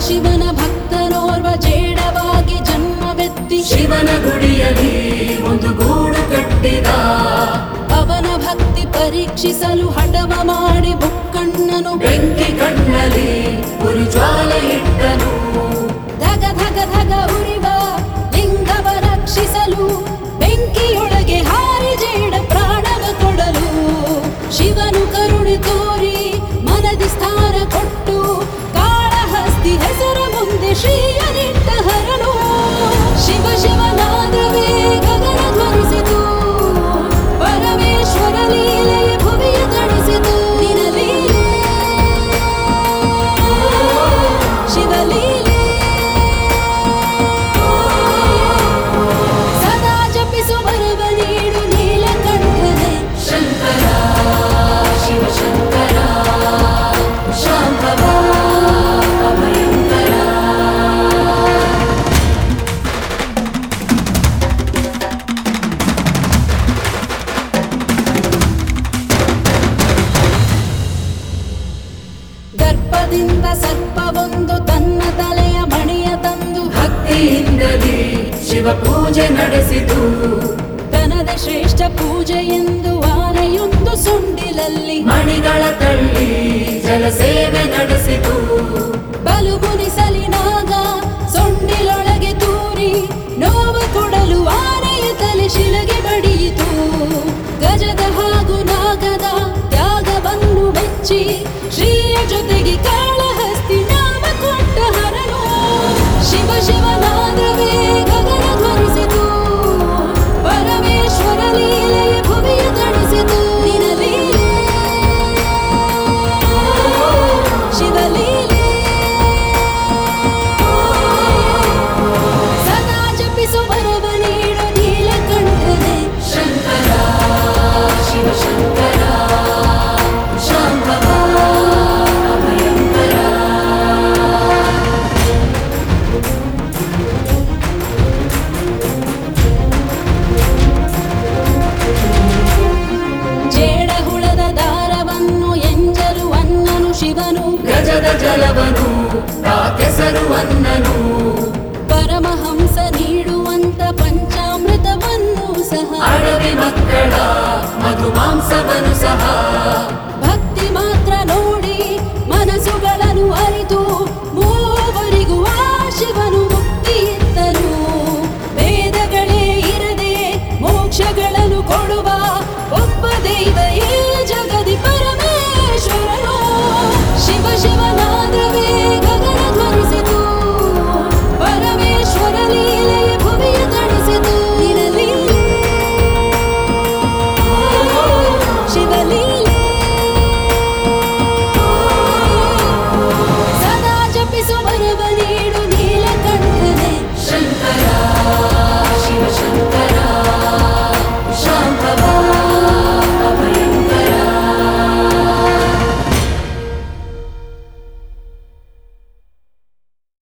ಶಿವನ ಭಕ್ತನೋರ್ವ ಜೇಡವಾಗಿ ಜನ್ಮವೆತ್ತಿ ಶಿವನ ಗುಡಿಯಲ್ಲಿ ಒಂದು ಗೂಡು ಕಟ್ಟಿದ ಅವನ ಭಕ್ತಿ ಪರೀಕ್ಷಿಸಲು ಹಠವ ಮಾಡಿ ಬುಕ್ಕಣ್ಣನು ಬೆಂಕಿ ಕಣ್ಣಲ್ಲಿ ಉರಿ ಜ್ವಾಲೆ ಇಟ್ಟನು ಧಗ ಧಗ ಧಗ ಉರಿವ ಲಿಂಗವ ರಕ್ಷಿಸಲು ಬೆಂಕಿಯೊಳಗೆ ಹಾರಿ ಜೇಡ ಪ್ರಾಣವ ಕೊಡಲು ಶಿವನು ಕರುಣೆ ತೋರಿ ಮನದಿ ಸ್ಥಾನ ಕೊಟ್ಟು ಕಾಳಹಸ್ತಿ ಹೆಸರ ಮುಂದೆ ಶ್ರೀಯನಿಟ್ಟ ಹರನು ಶಿವ ಶಿವನಾದವೇ ಗಗನ ಧ್ವನಿಸಿತು ಪರಮೇಶ್ವರ ಲೀಲೆ ಭುವಿಯ ತಣಿಸಿತು ನಿನ ಲೀಲೆ ಶಿವಲೀಲೆ ಸದಾ ಜಪಿಸು ಬರವ ನೀಡು ನೀಲಕಂಠನೆ ಶಂಕರ ಶಿವ ಶಂಕರ ಶಾಂತವ ಅಭಯಂಕರ ದರ್ಪದಿಂದ ಸರ್ಪವೊಂದು ತನ್ನ ತಲೆಯ ಮಣಿಯ ತಂದು ಭಕ್ತಿಯಿಂದಲೇ ಶಿವ ಪೂಜೆ ನಡೆಸಿತು ತನದ ಶ್ರೇಷ್ಠ ಪೂಜೆ ಎಂದು ಆನೆಯೊಂದು ಸುಂಡಿಲಲ್ಲಿ ಮಣಿಗಳ ತಳ್ಳಿ ಜಲ ಸೇವೆ ನಡೆಸಿತು ಬಲು ಮುನಿಸಲಿನಾಗ ಸೊಂಡಿಲೊಳಗೆ ತೂರಿ ನೋವು ಕೊಡಲು ಆನೆಯ ತಲೆ ಶಿಲಗೆ ಬಡಿಯಿತು ಗಜದ ಹಾಗೂ ನಾಗದ ತ್ಯಾಗವನ್ನು ಮೆಚ್ಚಿ ಶ್ರೀಯ ಜೊತೆಗೆ ಕಾಳಹಸ್ತಿ ನಾಮ ಕೊಟ್ಟ ಹರನು ಶಿವ ಶಿವನಾದವೇ ಗಗನ ಧ್ವನಿಸಿತು ಪರಮೇಶ್ವರ ಲೀಲೆ ಭುವಿಯ ತಣಿಸಿತು ನಿನ ಲೀಲೆ ಶಿವಲೀಲೆ ಸದಾ ಜಪಿಸು ಬರವ ನೀಡು ನೀಲಕಂಠನೆ ಶಂಕರ ಶಿವ ಶಂಕರ ಶಾಂತವ ಅಭಯಂಕರ ಜೇಡಹುಳದ ದಾರವನ್ನು ಎಂಜಲು ಅನ್ನನು ಶಿವನು ಗಜದ ಜಲವನು ಆ ಕೆಸರುವನ್ನನು ಪರಮಹಂಸ ನೀಡುವಂತ ಪಂಚಾಮೃತವನ್ನು ಸಹ ಅಡವಿ ಮಕ್ಕಳ ಮಧು ಮಾಂಸವನು ಸಹ ಭಕ್ತಿ ಮಾತ್ರ ನೋಡಿ ಮನಸ್ಸುಗಳನ್ನು ಅರಿತು ಮೂವರಿಗೂ ಆ ಶಿವನು